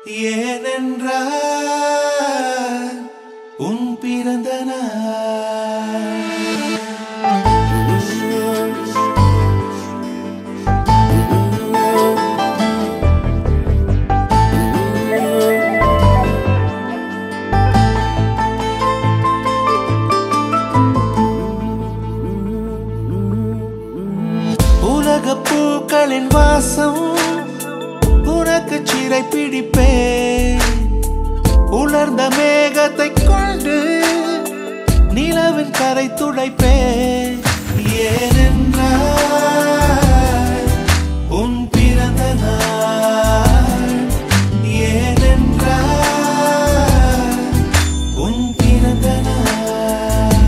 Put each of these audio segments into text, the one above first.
ஏனென்றால் உன் பிறந்த நாள் உலக பூக்களின் வாசம் உனக்கு சிறை பிடிப்பேன் உலர்ந்த மேகத்தை கொண்டு நிலவின் கரை துடைப்பேன் ஏனென்றால் உன் பிறந்த நாள் ஏனென்றால் உன் பிறந்த நாள்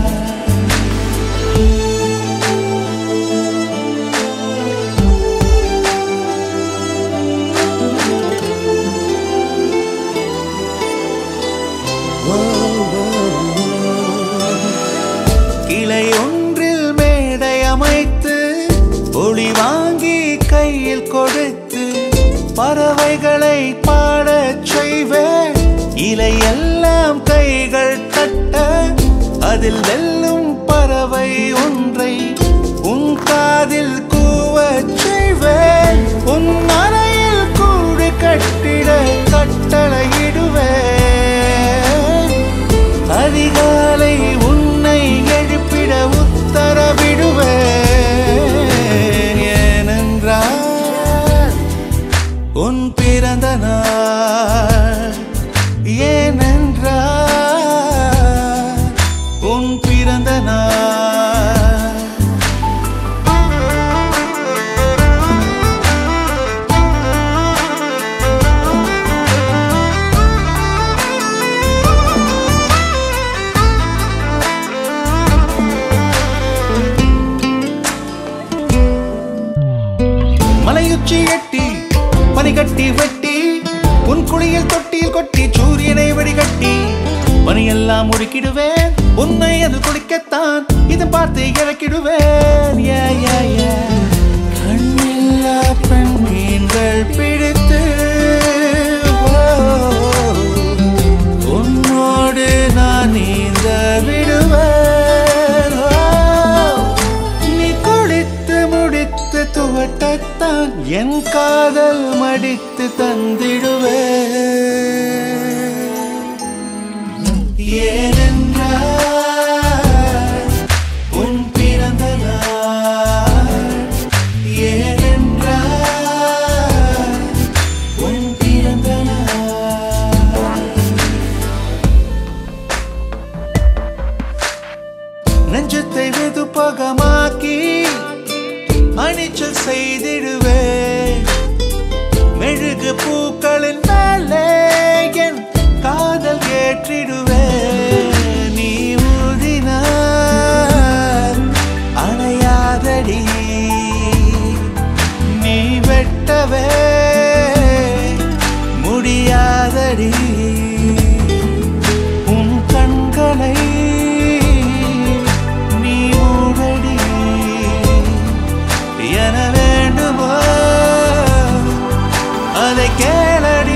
கிளை ஒன்றில் மேடை அமைத்து ஒளி வாங்கி கையில் கொடுத்து பறவைகளை பாடச் செய்வேன் இலையெல்லாம் கைகள் தட்ட அதில் வெல்லும் பறவை ஒன்றை உன் காதில் கூவச் செய்வேன் உன் அறையில் கூடு கட்டிட கட்டளையிடுவேன் அதிகாலை உன்னை எழுப்பிட உத்தரவிடுவேன் ஏனென்றால் உன் பிறந்த நாள் ஏனென்றால் உன் பிறந்த நாள் மலையுச்சி எட்டி பனிகட்டி வெட்டி உன் குளியல் தொட்டியில் கொட்டி சூரியனை வடிகட்டி பனியெல்லாம் முடுக்கிடுவேன் உன்னை அது குடிக்கத்தான் இதை பார்த்து இறக்கிடுவேன் ஏ, ஏ, ஏ. கண்ணில்லா பெண் மீன்கள் பிடித்து ஓ, உன்னோடு நான் நீந்த விடுவேன் ஓ, நீ குளித்து முடித்து துவட்டத்தான் என் காதல் மடித்து தந்திடுவே ஏனென்றால் உன் பிறந்த நாள் ஏனென்றால் உன் பிறந்த நாள் நெஞ்சத்தை வெதுப்பகமாக்கி அணிச்சல் செய்திடுவே மெழுகு பூக்களின் மேலே என் காதல் ஏற்றிடுவே நீ ஊதினார் அணையாதடி நீ வெட்டவே முடியாதடி உன் கண்களை நீ மூடடி என வேண்டுமோ அதை கேளடி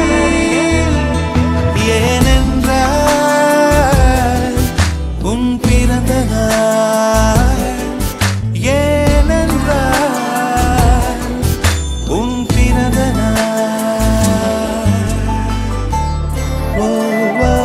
ஏனென்றால் உன் பிறந்த நாள் ஏனென்றால் உன் பிறந்த நாள் ஓ, ஓ,